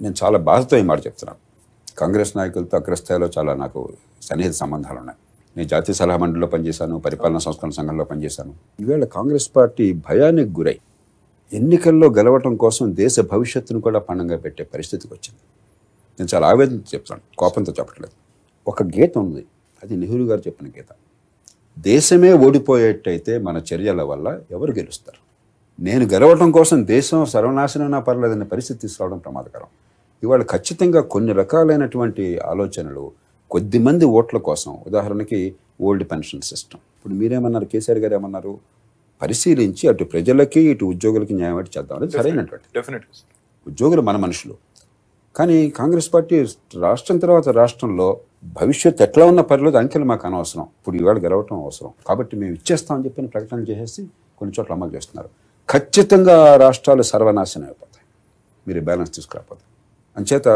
నేను చాలా బాధతో ఈ మాట చెప్తున్నాను కాంగ్రెస్ నాయకులతో అగ్రస్థాయిలో చాలా నాకు సన్నిహిత సంబంధాలు ఉన్నాయి నేను జాతీయ సలహా మండలిలో పనిచేశాను పరిపాలనా సంస్కరణ సంఘంలో పనిచేశాను ఈవేళ కాంగ్రెస్ పార్టీ భయానికి గురై ఎన్నికల్లో గెలవటం కోసం దేశ భవిష్యత్తును కూడా పణంగా పెట్టే పరిస్థితికి వచ్చింది నేను చాలా ఆవేదన చెప్తాను కోపంతో చెప్పట్లేదు ఒక గీత ఉంది అది నెహ్రూ గారు చెప్పిన గీత దేశమే ఓడిపోయేటైతే మన చర్యల వల్ల ఎవరు గెలుస్తారు నేను గెలవటం కోసం దేశం సర్వనాశనమైనా పర్లేదనే పరిస్థితి తీసుకురావడం ప్రమాదకరం ఇవాళ ఖచ్చితంగా కొన్ని రకాలైనటువంటి ఆలోచనలు కొద్దిమంది ఓట్ల కోసం ఉదాహరణకి ఓల్డ్ పెన్షన్ సిస్టమ్ ఇప్పుడు మీరేమన్నారు కేసీఆర్ గారు ఏమన్నారు పరిశీలించి అటు ప్రజలకి ఇటు ఉద్యోగులకి న్యాయం అయితే చేద్దాం అనేది సరైనటువంటి డెఫినెట్గా ఉద్యోగులు మన మనుషులు కానీ కాంగ్రెస్ పార్టీ రాష్ట్రం తర్వాత రాష్ట్రంలో భవిష్యత్తు ఎట్లా ఉన్న పర్లేదు అంకెలు మాకు అనవసరం ఇప్పుడు ఈవేళ గెలవటం అవసరం కాబట్టి మేము ఇచ్చేస్తామని చెప్పిన ప్రకటనలు చేసేసి కొన్ని చోట్ల అమలు చేస్తున్నారు ఖచ్చితంగా ఆ రాష్ట్రాలు సర్వనాశనం అయిపోతాయి మీరు బ్యాలెన్స్ తీసుకురాకపోతే అంచేత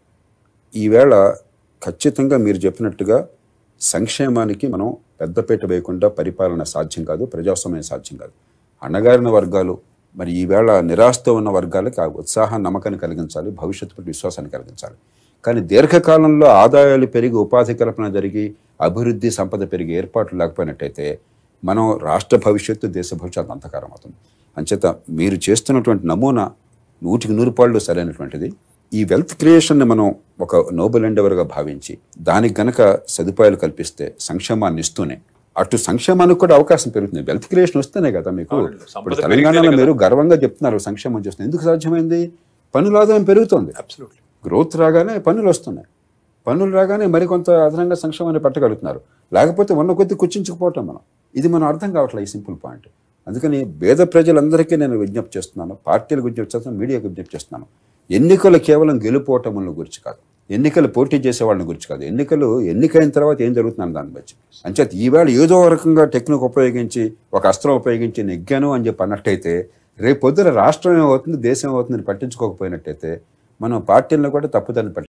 ఈవేళ ఖచ్చితంగా మీరు చెప్పినట్టుగా సంక్షేమానికి మనం పెద్దపీట వేయకుండా పరిపాలన సాధ్యం కాదు ప్రజాస్వామ్యం సాధ్యం కాదు అణగారిన వర్గాలు మరి ఈవేళ నిరాశతో ఉన్న వర్గాలకి ఆ ఉత్సాహం నమ్మకాన్ని కలిగించాలి భవిష్యత్తు పట్ల విశ్వాసాన్ని కలిగించాలి కానీ దీర్ఘకాలంలో ఆదాయాలు పెరిగి ఉపాధి కల్పన జరిగి అభివృద్ధి సంపద పెరిగి ఏర్పాట్లు లేకపోయినట్టయితే మనం రాష్ట్ర భవిష్యత్తు దేశ భవిష్యత్తు అంతకారం అవుతుంది అంచేత మీరు చేస్తున్నటువంటి నమూనా నూటికి నూరు పాళ్ళు సరైనటువంటిది ఈ వెల్త్ క్రియేషన్ని మనం ఒక నోబెల్ ఎండెవర్గా భావించి దానికి గనక సదుపాయాలు కల్పిస్తే సంక్షేమాన్ని ఇస్తూనే అటు సంక్షేమానికి కూడా అవకాశం పెరుగుతుంది వెల్త్ క్రియేషన్ వస్తేనే కదా మీకు అవునండి. సంపద ఇప్పుడు పెరిగితేనే తెలంగాణలో కదా. మీరు గర్వంగా చెప్తున్నారు సంక్షేమం చేస్తుంది ఎందుకు సాధ్యమైంది పన్నుల ఆదాయం పెరుగుతోంది అబ్సల్యూట్లీ గ్రోత్ రాగానే పన్నులు వస్తున్నాయి పన్నులు రాగానే మరికొంత అదనంగా సంక్షేమాన్ని పట్టగలుగుతున్నారు లేకపోతే ఉన్న కొద్ది కుచించుకుపోవటం మనం ఇది మనం అర్థం కావట్లేదు ఈ సింపుల్ పాయింట్ అందుకని పేద ప్రజలందరికీ నేను విజ్ఞప్తి చేస్తున్నాను పార్టీలకు విజ్ఞప్తి చేస్తున్నాను మీడియాకు విజ్ఞప్తి చేస్తున్నాను ఎన్నికలు కేవలం గెలుపోవటముల గురించి కాదు ఎన్నికలు పోటీ చేసే వాళ్ళని గురించి కాదు ఎన్నికలు ఎన్నికైన తర్వాత ఏం జరుగుతుందని దాన్ని బట్టి అంచేత ఈవేళ ఏదో ఒక రకంగా టెక్నిక్ ఉపయోగించి ఒక అస్త్రం ఉపయోగించి నెగ్గాను అని చెప్పి అన్నట్టయితే రేపు పొద్దున రాష్ట్రం ఏమవుతుంది దేశం ఏమవుతుందని పట్టించుకోకపోయినట్టయితే మనం పార్టీలను కూడా తప్పుదాన్ని పట్టి